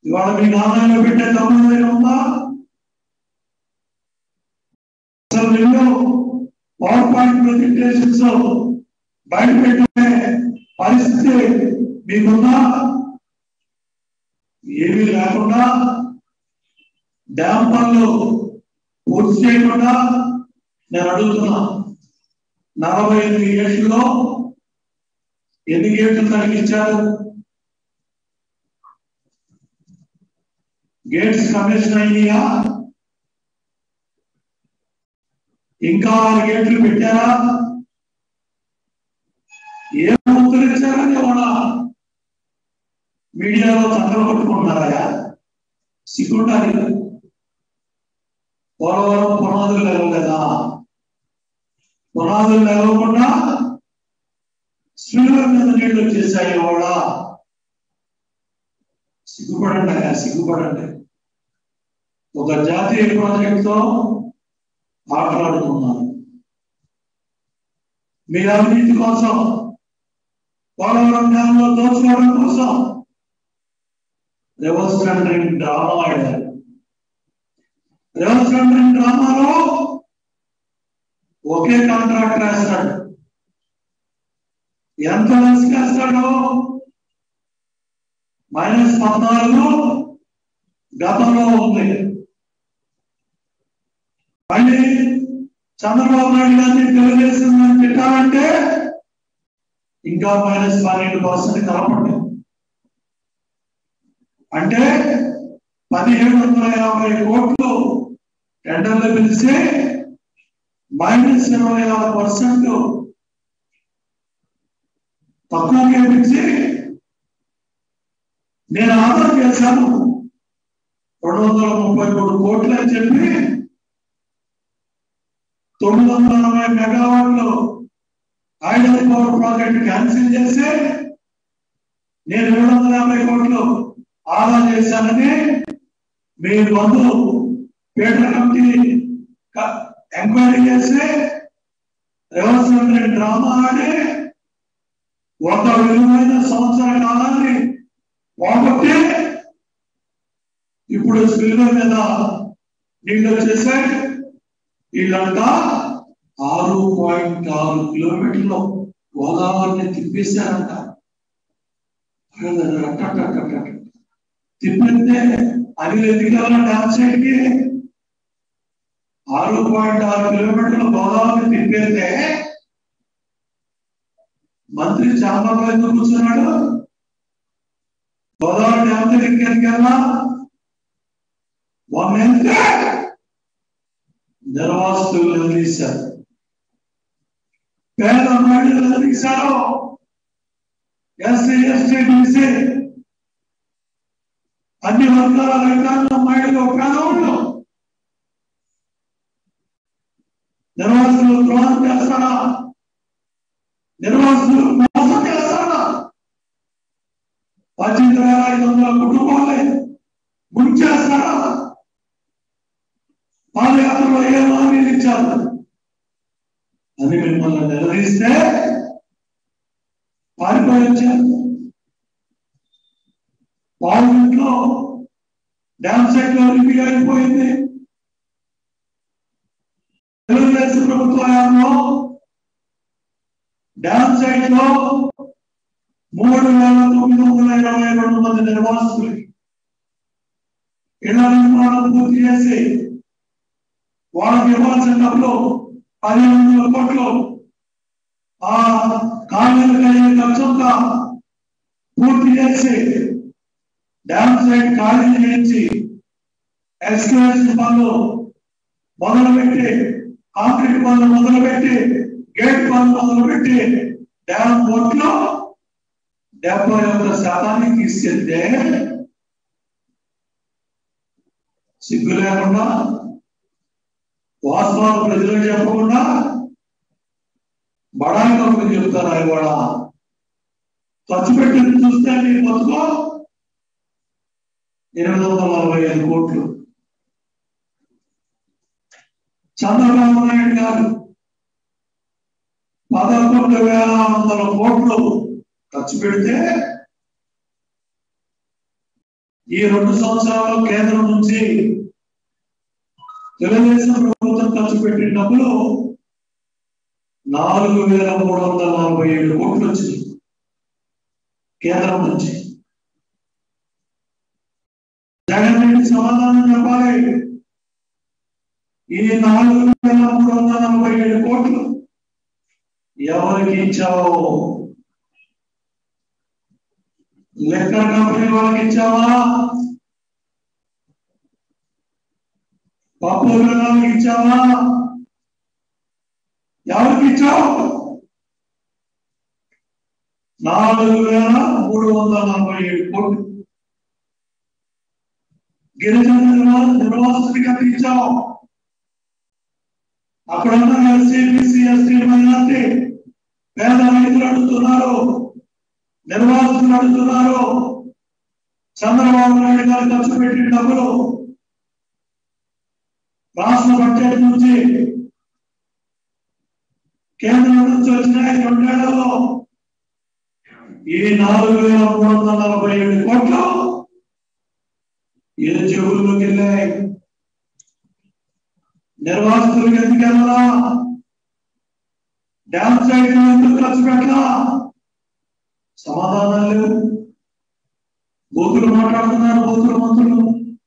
ఇవాళ మీ నాన్నలో పెట్టే తమ్ముడు ఉందా అసలు నిన్ను పవర్ పాయింట్ ప్రజెంటేషన్స్ బయట పెట్టే పరిస్థితి మీకుందా ఏమీ లేకుండా డ్యామ్ పనులు పూర్తి చేయకుండా నేను అడుగుతున్నా నలభై ఎనిమిది గేట్లలో ఎన్ని గేట్లు తగ్గించారు గేట్స్ కమిషన్ అయ్యా ఇంకా ఆరు గేట్లు పెట్టారా ఏం ఉత్తరించారని వాళ్ళ మీడియాలో చక్కలు కొట్టుకుంటున్నారా సిగ్గుంటారు పోలవరం పునాదులు లేవలేదా పునాదులు లేవకుండా స్త్రీల మీద నీళ్లు వచ్చేసాయి వాళ్ళ సిగ్గుపడండి అయ్యా సిగ్గుపడండి ఒక జాతీయ ప్రాజెక్టుతో ఆటలాడుతున్నారు మీ అవినీతి కోసం పోలవరం డ్యాంలో దోచుకోవడం కోసం రివర్స్ టెండరింగ్ డ్రామా ఆడారు రివర్స్ టెండరింగ్ డ్రామాలో ఒకే కాంట్రాక్ట్ రాస్తాడు ఎంత వేసుకేస్తాడు మైనస్ పద్నాలుగు గతంలో ఉంది మళ్ళీ చంద్రబాబు నాయుడు గారిని తెలుగుదేశం గారిని పెట్టాలంటే ఇంకా మైనస్ పన్నెండు పర్సెంట్ కలపండి అంటే పదిహేడు వందల యాభై కోట్లు టెండర్లు పిలిచి మైనస్ ఇరవై ఆరు పర్సెంట్ తక్కువగా పిలిచి నేను ఆర్డర్ చేశాను రెండు వందల ముప్పై మూడు కోట్లు అని చెప్పి తొమ్మిది వందల నలభై మెగావాట్లు ఐడల్ పవర్ ప్రాజెక్ట్ క్యాన్సిల్ చేసి నేను రెండు వందల యాభై కోట్లు ఆదా చేశానని మీ బంధువు పీటర్ కమిటీ ఎంక్వైరీ చేసి రివర్స్ డ్రామా ఆడి ఒక విలువైన సంవత్సర కాలాన్ని పోగొట్టి ఇప్పుడు స్పిల్వర్ మీద నీళ్ళు వచ్చేసాయి వీళ్ళంతా ఆరు పాయింట్ ఆరు కిలోమీటర్లు గోదావరిని తిప్పేశారంట తిప్పితే అది ఎదిగాల డ్యామ్ సైడ్ కి ఆరు పాయింట్ ఆరు కిలోమీటర్లు గోదావరిని తిప్పేస్తే మంత్రి చాంబర్లో ఎందుకు కూర్చున్నాడు గోదావరి డ్యామ్ దగ్గరికి ఎదిగాలా వన్ ఎంత నిర్వాసితులు నిలదీశారు పేద మహిళలు నిలదీశారు ఎస్సీ ఎస్టీ బీసీ అన్ని వర్గాల రైతాంగం మహిళలు పేదవాళ్ళు నిర్వాసితులు ద్రోహం చేస్తారా నిర్వాసితులు మోసం చేస్తారా పద్దెనిమిది వేల ఐదు వందల కుటుంబాలే ముంచేస్తారా పాదయాత్రలో ఏ హామీలు ఇచ్చారు అని మిమ్మల్ని నిలదీస్తే పారిపోయి వచ్చారు పార్లమెంట్లో డ్యామ్ సైట్ లో రివ్యూ అయిపోయింది తెలుగుదేశం ప్రభుత్వ హయాంలో డ్యామ్ సైట్ లో మూడు వేల తొమ్మిది వందల ఇరవై రెండు మంది నిర్వాసితులకి ఇళ్ల నిర్మాణం పూర్తి చేసి వాళ్ళకి ఇవ్వాల్సిన డబ్బులు పదిహేను వందల కోట్లు ఆ కాళ్ళకి అయ్యే ఖర్చంతా పూర్తి చేసి డ్యామ్ సైడ్ ఖాళీ చేయించి ఎక్స్కవేషన్ పనులు మొదలుపెట్టి కాంక్రీట్ పనులు మొదలుపెట్టి గేట్ పనులు మొదలుపెట్టి డ్యామ్ బోట్లో డెబ్బై ఒక్క శాతానికి తీసుకెళ్తే సిగ్గు లేకుండా వాస్తవాలు ప్రజలకు చెప్పకుండా బడాయి కబుర్లు చెప్తారా ఇవాళ ఖర్చు పెట్టింది చూస్తే నీ బతుకో ఎనిమిది వందల నలభై ఐదు కోట్లు చంద్రబాబు నాయుడు గారు పదకొండు వేల వందల కోట్లు ఖర్చు పెడితే ఈ రెండు సంవత్సరాల్లో కేంద్రం నుంచి తెలుగుదేశం ప్రభుత్వం ఖర్చు పెట్టిన డబ్బులు నాలుగు వేల మూడు వందల నలభై ఏడు కోట్లు వచ్చింది కేంద్రం నుంచి జగన్ రెడ్డి సమాధానం చెప్పాలి ఈ నాలుగు వేల మూడు వందల నలభై ఏడు కోట్లు ఎవరికి ఇచ్చావు లెక్కర్ కంపెనీ వాళ్ళకి ఇచ్చావా పప్పు వాళ్ళకి ఇచ్చావా ఎవరికి ఇచ్చావు నాలుగు వేల మూడు వందల నలభై ఏడు కోట్లు గిరిజన నిర్వా- నిర్వాసితుడికి ఎంత ఇచ్చావు అక్కడ ఉన్న ఎస్సీ బీసీ ఎస్టీ మైనార్టీ పేద రైతులు అడుగుతున్నారు నిర్వాసితులు అడుగుతున్నారు చంద్రబాబు నాయుడు గారు ఖర్చు పెట్టిన డబ్బులు రాష్ట్ర బడ్జెట్ నుంచి కేంద్రం నుంచి వచ్చిన ఈ రెండేళ్లలో ఈ నాలుగు వేల మూడు వందల నలభై ఏడు కోట్లు ఏ చెవుల్లోకి వెళ్ళాయి నిర్వాసితులకు ఎందుకు వెళ్ళాలా డ్యామ్ సైడ్ ఎందుకు ఖర్చు పెట్టాలా సమాధానం లేవు బూతులు మాట్లాడుతున్నారు బూతులు మంత్రులు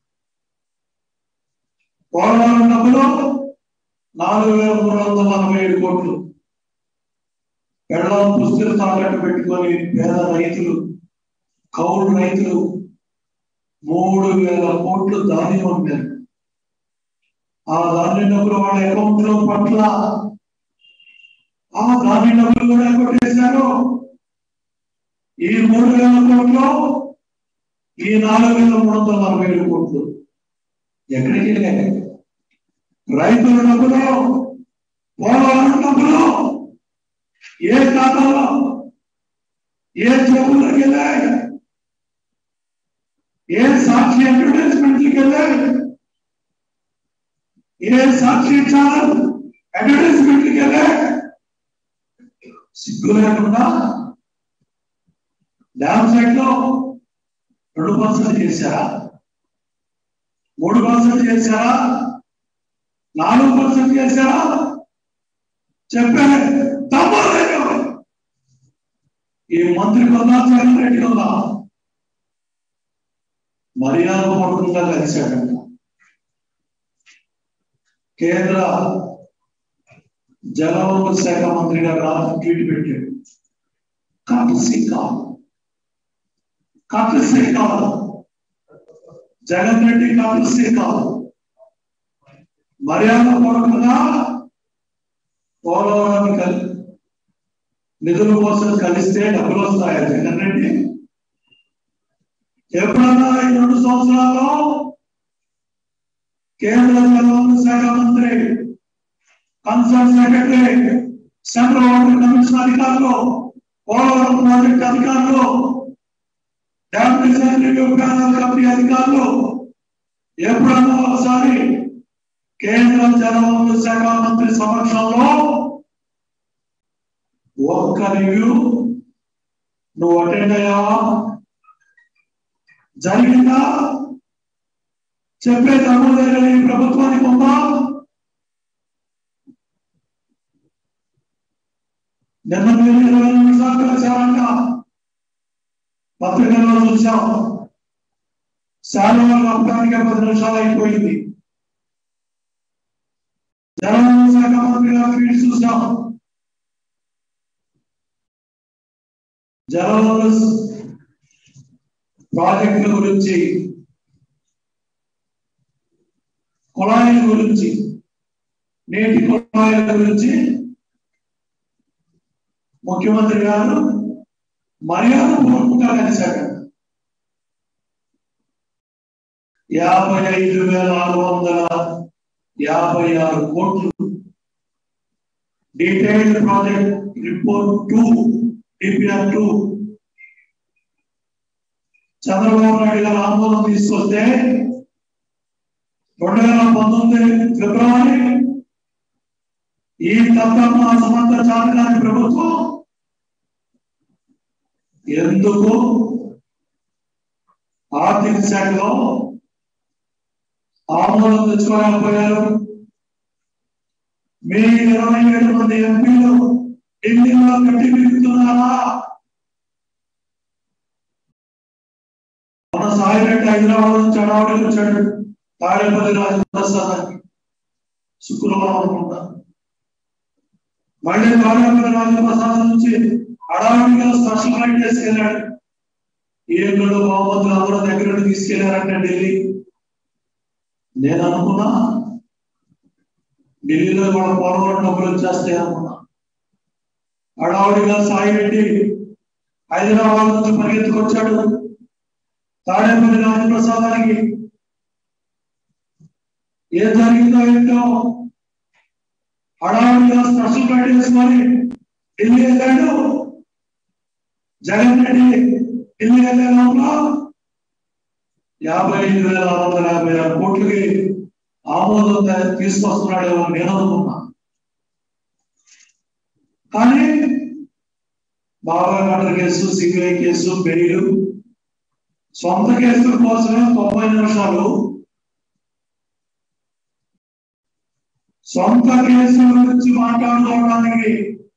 పోలవరం డబ్బులు నాలుగు వేల మూడు వందల నలభై ఏడు కోట్లు పెళ్ళం పుస్తలు తాకట్టు పెట్టుకొని పేద రైతులు కౌలు రైతులు మూడు వేల కోట్లు ధాన్యం అమ్మారు ఆ ధాన్యం డబ్బులు వాళ్ళ అకౌంట్ లో పట్ల ఆ ధాన్యం డబ్బులు కూడా కొట్టేశారు ఈ మూడు వేల కోట్లు ఈ నాలుగు వేల మూడు వందల నలభై ఏడు కోట్లు ఎక్కడికి వెళ్ళాయి రైతుల డబ్బులు పోలవరం డబ్బులు ఏ ఖాతాలో ఏ జబ్బులకు వెళ్ళాయి ఏ సాక్షి అడ్వర్టైజ్మెంట్కి వెళ్ళాయి ఏ సాక్షి ఛానల్ అడ్వర్టైజ్మెంట్కి వెళ్ళాయి సిగ్గు లేకుండా డ్యామ్ సైట్ లో రెండు పర్సెంట్ చేశారా మూడు పర్సెంట్ చేశారా నాలుగు పర్సెంట్ చేశారా చెప్పారు తప్పలేదు ఈ మంత్రి కొందా జగన్ రెడ్డి ఉందా మర్యాద పడుతుందా కలిశాడంట కేంద్ర జలవనరుల శాఖ మంత్రి గారు రాత్రి ట్వీట్ పెట్టాడు కాకసి కాదు కాకసి కాదు జగన్ రెడ్డి కాకసి కాదు మర్యాద పడకుండా పోలవరాన్ని కలి నిధుల కోసం కలిస్తే డబ్బులు వస్తాయా జగన్ రెడ్డి ఎప్పుడన్నా ఈ రెండు సంవత్సరాల్లో కేంద్ర జలవనరుల శాఖ మంత్రి concern secretary central water commission అధికారులు పోలవరం ప్రాజెక్ట్ అధికారులు dam design review panel company అధికారులు ఎప్పుడన్నా ఒకసారి కేంద్ర జలవనరుల శాఖ మంత్రి సమక్షంలో ఒక్క రివ్యూ నువ్వు అటెండ్ అయ్యావా జరిగిందా చెప్పే తమ్ముడు దగ్గర ఈ ప్రభుత్వానికి ఉందా నిన్న మీరు ఇరవై నిమిషాలు కలిసారంట పత్రికల్లో చూసాం శాలువాలు కప్పడానికి పది నిమిషాలు అయిపోయింది జలవనరుల శాఖ మంత్రి గారు ఫీడ్ చూసాం జలవనరుల ప్రాజెక్టుల గురించి కుళాయిల గురించి నీటి కుళాయిల గురించి ముఖ్యమంత్రి గారు మర్యాద పూర్వకంగా కలిశాడు యాభై ఐదు వేల ఆరు వందల యాభై ఆరు కోట్లు detailed project report to DPR to Chandrababu Naidu garu ఆందోళన తీసుకొస్తే రెండు వేల పంతొమ్మిది ఫిబ్రవరి ఈ తప్పమ్మ అసమంత చాలకాని ప్రభుత్వం ఎందుకు ఆర్థిక శాఖలో ఆమోదం తెచ్చుకోలేకపోయారు మీ ఇరవై ఏడు మంది ఎంపీలు ఢిల్లీలో కట్టి మిగుతున్నారా మన సాయిరెడ్డి హైదరాబాద్ నుంచి అడవాడికి వచ్చాడు తాడేపల్లి రాజప్రసాద్ శుక్రవారం అనుకుంటా మళ్ళీ తాడేపల్లి రాజప్రసాద్ నుంచి అడవాడిగా స్పెషల్ రైడ్ తీసుకెళ్ళాడు ఏడు బహుమతులు అందరూ దగ్గర నుండి తీసుకెళ్లారంటే ఢిల్లీ నేను అనుకున్నా ఢిల్లీలో వాళ్ళ పోలవరం డబ్బులు వచ్చేస్తాయి అనుకున్నా అడావుడిగా సాయిరెడ్డి హైదరాబాద్ నుంచి పరిగెత్తుకొచ్చాడు తాడేపల్లి రాజప్రసాదానికి ఏం జరిగిందో ఏంటో హడావుడిగా స్పెషల్ రైడ్ వేసుకొని ఢిల్లీ వెళ్ళాడు జగన్ రెడ్డి ఢిల్లీ వెళ్ళే లోపల యాభై ఐదు వేల ఆరు వందల యాభై ఆరు కోట్లకి ఆమోదం తీసుకొస్తున్నాడేమో నేను అనుకున్నా కానీ బాబాయ్ murder case CBI case bail సొంత కేసుల కోసమే తొంభై నిమిషాలు సొంత కేసుల గురించి మాట్లాడుకోవడానికి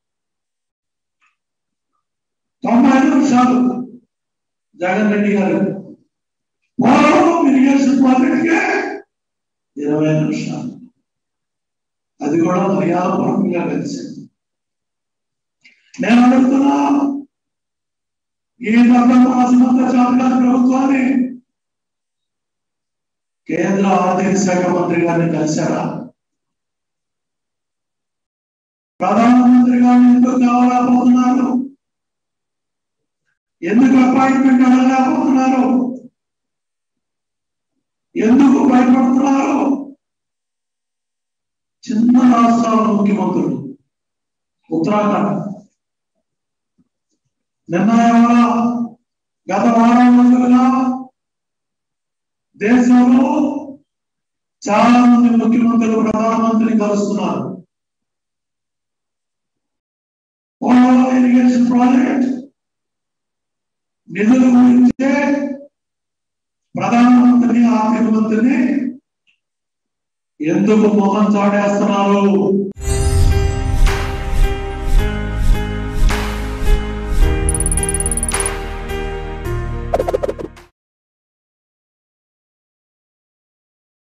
తొంభై నిమిషాలు జగన్ రెడ్డి గారు పోలవరం ఇరిగేషన్ ప్రాజెక్ట్కే ఇరవై నిమిషాలు అది కూడా మర్యాదపూర్వకంగా కలిసింది నేను అడుగుతున్నా ఈ రాష్ట్రంత చాతకాల ప్రభుత్వాన్ని కేంద్ర ఆర్థిక శాఖ మంత్రి గారిని కలిశారా ప్రధానమంత్రి గారిని ఎందుకు కావాలపోతున్నారు ఎందుకు అపాయింట్మెంట్ అడగలేకపోతున్నారు ఎందుకు భయపడుతున్నారు చిన్న రాష్ట్రాల ముఖ్యమంత్రులు ఉత్తరాఖండ్ నిన్న ఇవాళ గత వారం రోజులుగా దేశంలో చాలా మంది ముఖ్యమంత్రులు ప్రధానమంత్రిని కలుస్తున్నారు పోలవరం ఇరిగేషన్ ప్రాజెక్ట్ నిధుల గురించే ప్రధానమంత్రిని ఆర్థిక మంత్రిని ఎందుకు మొహం చాడేస్తున్నారు